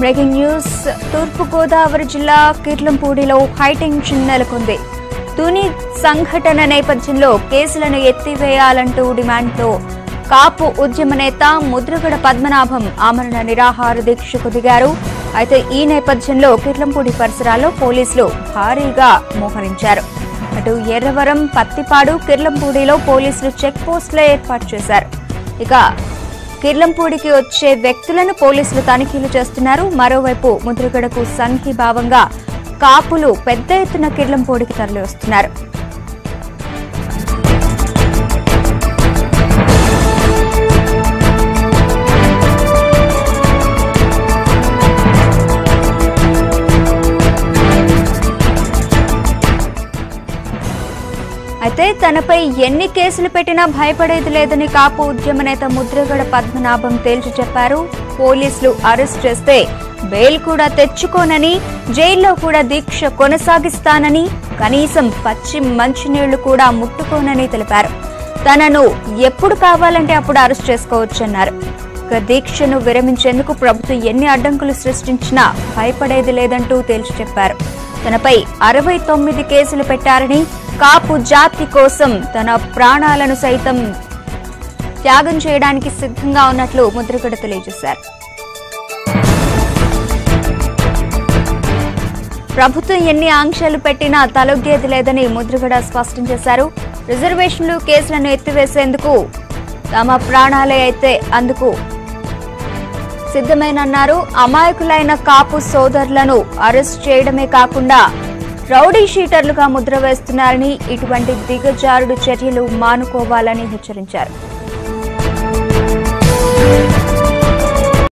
breaking news తూర్పు గోదావరి జిల్లా కిర్లంపూడిలో high tension నెలకొంది తుని సంఘటన నేపథ్యంలో కేసులను ఎత్తివేయాలంటూ డిమాండ్తో కాపు ఉద్యమ నేత ముద్రగడ పద్మనాభం ఆమరణ నిరాహార దీక్షకు దిగారు అయితే ఈ నేపథ్యంలో కిర్లంపూడి పరిసరాల్లో పోలీసులు భారీగా మోహరించారు అటు ఎర్రవరం పత్తిపాడు కిర్లంపూడిలో పోలీసులు చెక్ పోస్టులు ఏర్పాటు చేశారు ఇక కిర్లంపూడికి వచ్చే వ్యక్తులను పోలీసులు తనిఖీలు చేస్తున్నారు మరోవైపు ముద్రగడకు సంఘీభావంగా కాపులు పెద్ద ఎత్తున కిర్లంపూడికి తరలి వస్తున్నారు అయితే తనపై ఎన్ని కేసులు పెట్టినా భయపడేది లేదని కాపు ఉద్యమ నేత ముద్రగడ పద్మనాభం తేల్చి చెప్పారు పోలీసులు అరెస్ట్ చేస్తే బెయిల్ కూడా తెచ్చుకోనని జైల్లో కూడా దీక్ష కొనసాగిస్తానని కనీసం పచ్చి మంచినీళ్లు కూడా ముట్టుకోనని తెలిపారు తనను ఎప్పుడు కావాలంటే అప్పుడు అరెస్ట్ చేసుకోవచ్చన్నారు ఇక దీక్షను విరమించేందుకు ప్రభుత్వం ఎన్ని అడ్డంకులు సృష్టించినా భయపడేది లేదంటూ తేల్చి చెప్పారు తనపై అరవై తొమ్మిది కేసులు పెట్టారని కాపు జాతి కోసం తన ప్రాణాలను సైతం త్యాగం చేయడానికి సిద్ధంగా ఉన్నట్లు ముద్రగడ తెలియజేశారు ప్రభుత్వం ఎన్ని ఆంక్షలు పెట్టినా తలొగ్గేది లేదని ముద్రగడ స్పష్టం చేశారు రిజర్వేషన్లు కేసులను ఎత్తివేసేందుకు తమ ప్రాణాలే అయితే అందుకు సిద్ధమేనన్నారు అమాయకులైన కాపు సోదరులను అరెస్ట్ చేయడమే కాకుండా రౌడీ షీటర్లుగా ముద్ర వేస్తున్నారని ఇటువంటి దిగజారుడు చర్యలు మానుకోవాలని హెచ్చరించారు